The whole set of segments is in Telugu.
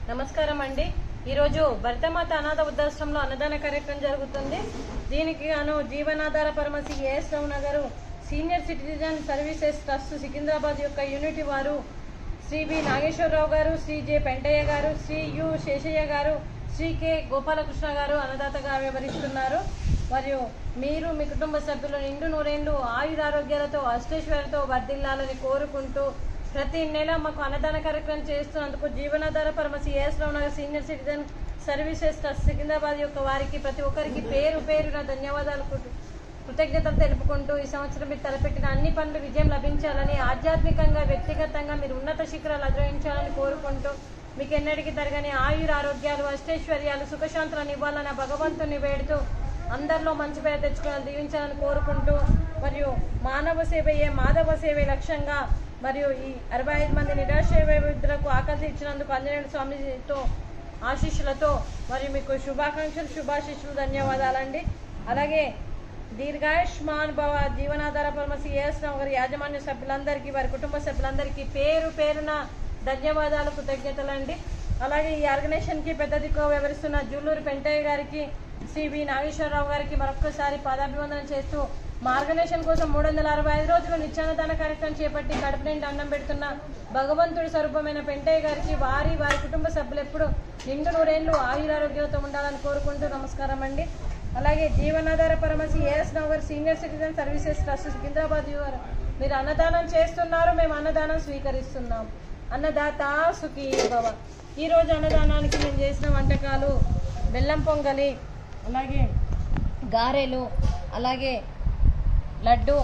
నమస్కారం అండి ఈరోజు భరతమాత అనాథ వృద్ధాశ్రమంలో అన్నదాన కార్యక్రమం జరుగుతుంది దీనికి గాను జీవనాధార పరమసి AS Rao Nagar senior citizen services trust Secunderabad యొక్క యూనిట్ వారు శ్రీ బి నాగేశ్వరరావు గారు శ్రీ జె పెంటయ్య గారు శ్రీ యు శేషయ్య గారు శ్రీ కె గోపాలకృష్ణ గారు అన్నదాతగా వ్యవహరిస్తున్నారు మరియు మీరు మీ కుటుంబ సభ్యులు నిండు నూరేళ్లు ఆయురారోగ్యాలతో అష్టేశ్వరతో వర్ధిల్లాలని కోరుకుంటూ ప్రతి నెల మాకు అన్నదాన కార్యక్రమం చేస్తున్నందుకు జీవనాధార పరమసి AS Rao Nagar senior citizen services trust Secunderabad యొక్క వారికి ప్రతి ఒక్కరికి పేరు పేరున ధన్యవాదాలు కు- కృతజ్ఞతలు తెలుపుకుంటూ ఈ సంవత్సరం మీరు తలపెట్టిన అన్ని పనులు విజయం లభించాలని ఆధ్యాత్మికంగా వ్యక్తిగతంగా మీరు ఉన్నత శిఖరాలు అధిరోహించాలని కోరుకుంటూ మీకు ఎన్నటికీ తరగని ఆయుర ఆరోగ్యాలు అష్టైశ్వర్యాలు సుఖశాంతులను ఇవ్వాలని ఆ భగవంతుని వేడుతూ అందరిలో మంచి పేరు తెచ్చుకోవాలని దీవించాలని కోరుకుంటూ మరియు మానవ సేవయే మాధవ సేవే లక్ష్యంగా మరియు ఈ అరవై ఐదు మంది నిరాశ్రయులకు ఆకలి ఇచ్చినందుకు ఆంజనేయుడు స్వామితో ఆశీస్సులతో మరియు మీకు శుభాకాంక్షలు శుభాశీస్సులు ధన్యవాదాలండి అలాగే దీర్ఘాయుష్మాన్ భవ జీవనాధార పరమసి ఏఎస్ రావు గారి యాజమాన్య సభ్యులందరికీ వారి కుటుంబ సభ్యులందరికీ పేరు పేరున ధన్యవాదాలు కృతజ్ఞతలండి అలాగే ఈ ఆర్గనైజేషన్కి పెద్ద దిక్కు వ్యవహరిస్తున్న జూలూరు పెంటయ్య గారికి శ్రీ వి నాగేశ్వరరావు గారికి మరొకసారి పాదాభివందనం చేస్తూ మా ఆర్గనైజేషన్ కోసం మూడు వందల అరవై ఐదు రోజులు నిత్యాన్నదాన కార్యక్రమం చేపట్టి కడుపు నిండి అన్నం పెడుతున్న భగవంతుడి స్వరూపమైన పెంటయ్య గారికి వారి వారి కుటుంబ సభ్యులు ఎప్పుడు నిండు నూరేళ్లు ఆయురారోగ్యంతో ఉండాలని కోరుకుంటూ నమస్కారం అండి అలాగే జీవనాధార పరమసి AS Nagar senior citizen services trust Secunderabad వారు మీరు అన్నదానం చేస్తున్నారు మేము అన్నదానం స్వీకరిస్తున్నాం అన్నదాత సుఖీ భవ ఈ రోజు అన్నదానానికి మేము చేసిన వంటకాలు బెల్లం పొంగలి అలాగే గారెలు అలాగే లడ్డు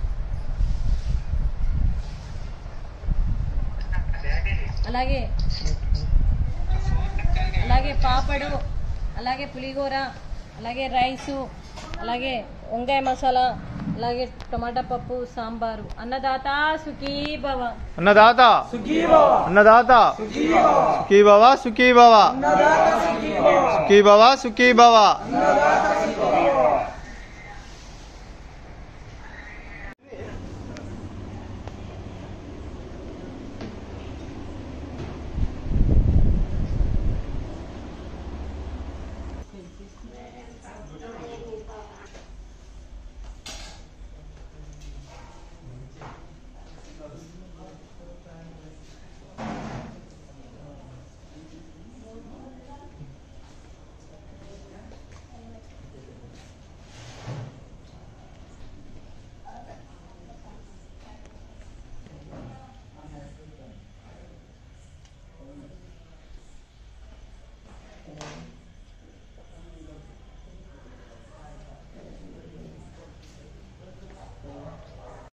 అలాగే అలాగే పాపడు అలాగే పులిహోర అలాగే రైసు అలాగే వంకాయ మసాలా అలాగే టమాటా పప్పు సాంబారు అన్నదాత సుఖీ భవ అన్నదాత అన్నదాత సుఖీ భవ సుఖీ భవ సుఖీ భవ సుఖీ భవ